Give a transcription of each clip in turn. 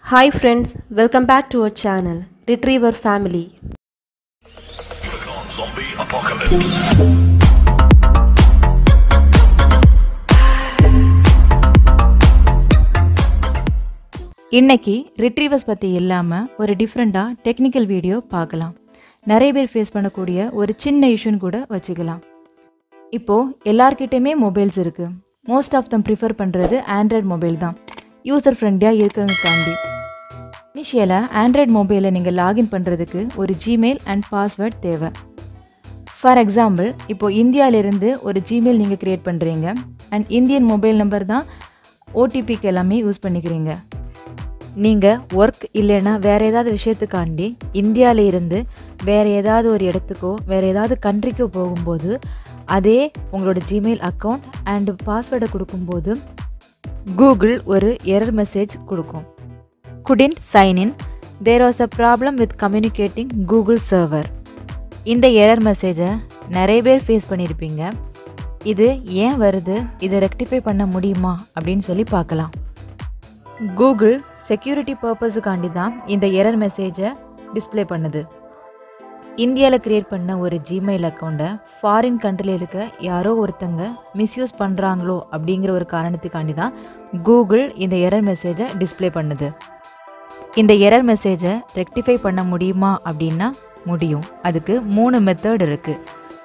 Hi friends, welcome back to our channel, Retriever Family. Zombie apocalypse. இன்னைக்கு retrievers பற்றி இல்லாமல் ஒரு டிஃப்ரெண்ட்டாக டெக்னிக்கல் வீடியோ பார்க்கலாம் நிறைய பேர் ஃபேஸ் பண்ணக்கூடிய ஒரு சின்ன இஷ்யூன்னு கூட வச்சுக்கலாம் இப்போது எல்லார்கிட்டயுமே மொபைல்ஸ் இருக்குது மோஸ்ட் ஆஃப் தம் ப்ரிஃபர் பண்ணுறது ஆண்ட்ராய்ட் மொபைல் தான் யூசர் ஃப்ரெண்ட்லியாக இருக்கிறதுக்காண்டி இனிஷியலாக ஆண்ட்ராய்ட் மொபைலை நீங்கள் லாகின் பண்ணுறதுக்கு ஒரு ஜிமெயில் அண்ட் பாஸ்வேர்ட் தேவை ஃபார் எக்ஸாம்பிள் இப்போது இந்தியாவிலேருந்து ஒரு ஜிமெயில் நீங்கள் க்ரியேட் பண்ணுறீங்க அண்ட் இந்தியன் மொபைல் நம்பர் தான் ஓடிபிக்கு எல்லாமே யூஸ் பண்ணிக்கிறீங்க நீங்கள் ஒர்க் இல்லைன்னா வேறு ஏதாவது விஷயத்துக்காண்டி இந்தியாவில இருந்து வேறு ஏதாவது ஒரு இடத்துக்கோ வேறு ஏதாவது கண்ட்ரிக்கோ போகும்போது அதே உங்களோட ஜிமெயில் அக்கௌண்ட் அண்டு பாஸ்வேர்டை கொடுக்கும்போது கூகுள் ஒரு எரர் மெசேஜ் கொடுக்கும் couldn't sign in there was a problem with communicating Google server இந்த எரர் மெசேஜை நிறைய பேர் ஃபேஸ் பண்ணியிருப்பீங்க இது ஏன் வருது இதை ரெக்டிஃபை பண்ண முடியுமா அப்படின்னு சொல்லி பார்க்கலாம் கூகுள் செக்யூரிட்டி பர்பஸுக்காண்டி தான் இந்த எரர் மெசேஜை டிஸ்ப்ளே பண்ணுது இந்தியாவில் க்ரியேட் பண்ண ஒரு ஜிமெயில் அக்கௌண்ட்டை ஃபாரின் கண்ட்ரியில் இருக்க யாரோ ஒருத்தங்க மிஸ்யூஸ் பண்ணுறாங்களோ அப்படிங்கிற ஒரு காரணத்துக்காண்டி தான் கூகுள் இந்த எரர் மெசேஜை டிஸ்ப்ளே பண்ணுது இந்த எரர் மெசேஜை ரெக்டிஃபை பண்ண முடியுமா அப்படின்னா முடியும் அதுக்கு மூணு மெத்தட் இருக்குது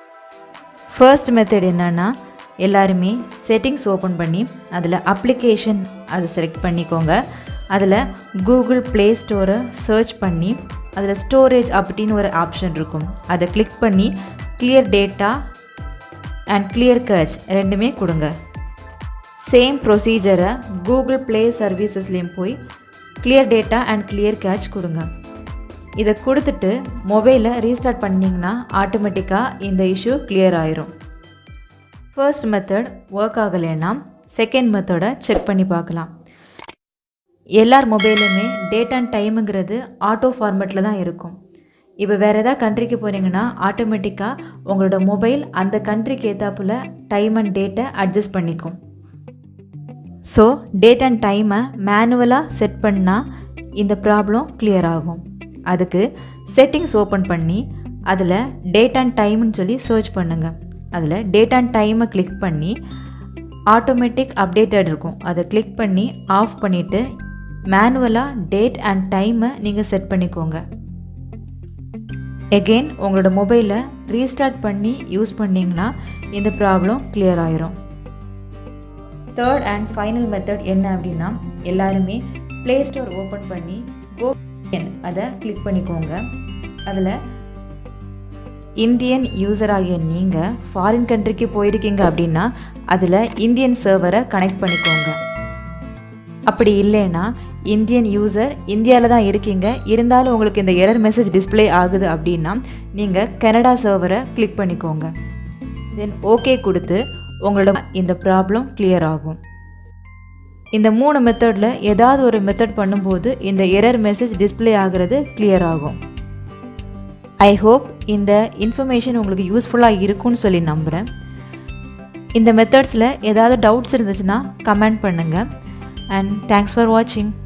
ஃபர்ஸ்ட் மெத்தட் என்னன்னா எல்லாருமே செட்டிங்ஸ் ஓப்பன் பண்ணி அதில் அப்ளிகேஷன் அதை செலக்ட் பண்ணிக்கோங்க அதில் கூகுள் ப்ளே ஸ்டோரை சர்ச் பண்ணி அதில் ஸ்டோரேஜ் அப்படின்னு ஒரு ஆப்ஷன் இருக்கும் அதை கிளிக் பண்ணி clear data and clear cache ரெண்டுமே கொடுங்க சேம் ப்ரொசீஜரை கூகுள் ப்ளே சர்வீசஸ்லேயும் போய் clear data and clear cache கொடுங்க இதை கொடுத்துட்டு மொபைலை ரீஸ்டார்ட் பண்ணிங்கன்னா ஆட்டோமேட்டிக்காக இந்த இஷ்யூ கிளியர் ஆயிரும் ஃபர்ஸ்ட் மெத்தட் ஒர்க் ஆகலைன்னா செகண்ட் மெத்தடை செக் பண்ணி பார்க்கலாம் எல்லார் மொபைலுமே டேட் அண்ட் டைமுங்கிறது ஆட்டோ ஃபார்மேட்டில் தான் இருக்கும் இப்போ வேறு எதாவது கண்ட்ரிக்கு போகிறீங்கன்னா ஆட்டோமேட்டிக்காக உங்களோட மொபைல் அந்த கண்ட்ரிக்கு ஏற்றாப்புல டைம் அண்ட் டேட்டை அட்ஜஸ்ட் பண்ணிக்கும் ஸோ டேட் அண்ட் டைமை மேனுவலாக செட் பண்ணால் இந்த ப்ராப்ளம் கிளியர் ஆகும் அதுக்கு செட்டிங்ஸ் ஓப்பன் பண்ணி அதில் டேட் அண்ட் டைம்னு சொல்லி சர்ச் பண்ணுங்கள் அதில் டேட் அண்ட் டைமை கிளிக் பண்ணி ஆட்டோமேட்டிக் அப்டேட்டட் இருக்கும் அதை கிளிக் பண்ணி ஆஃப் பண்ணிவிட்டு மேனுவலாக டேட் அண்ட் டைமை நீங்கள் செட் பண்ணிக்கோங்க எகெயின் உங்களோட மொபைலை ரீஸ்டார்ட் பண்ணி யூஸ் பண்ணிங்கன்னா இந்த ப்ராப்ளம் கிளியர் ஆயிரும் தேர்ட் அண்ட் ஃபைனல் மெத்தட் என்ன அப்படின்னா எல்லாருமே ப்ளே ஸ்டோர் ஓப்பன் பண்ணி கோ அதை கிளிக் பண்ணிக்கோங்க அதில் இந்தியன் யூசர் ஆகிய நீங்கள் ஃபாரின் கண்ட்ரிக்கு போயிருக்கீங்க அப்படின்னா அதில் இந்தியன் சர்வரை கனெக்ட் பண்ணிக்கோங்க அப்படி இல்லைன்னா இந்தியன் யூசர் இந்தியாவில் தான் இருக்கீங்க இருந்தாலும் உங்களுக்கு இந்த எரர் மெசேஜ் டிஸ்ப்ளே ஆகுது அப்படின்னா நீங்கள் கனடா சர்வரை கிளிக் பண்ணிக்கோங்க தென் ஓகே கொடுத்து உங்களோட இந்த ப்ராப்ளம் கிளியர் ஆகும் இந்த மூணு மெத்தடில் ஏதாவது ஒரு மெத்தட் பண்ணும்போது இந்த எரர் மெசேஜ் டிஸ்ப்ளே ஆகிறது கிளியர் ஆகும் ஐ ஹோப் இந்த இன்ஃபர்மேஷன் உங்களுக்கு யூஸ்ஃபுல்லாக இருக்கும்னு சொல்லி நம்புகிறேன் இந்த மெத்தட்ஸில் ஏதாவது டவுட்ஸ் இருந்துச்சுன்னா கமெண்ட் பண்ணுங்கள் அண்ட் தேங்க்ஸ் ஃபார் வாட்சிங்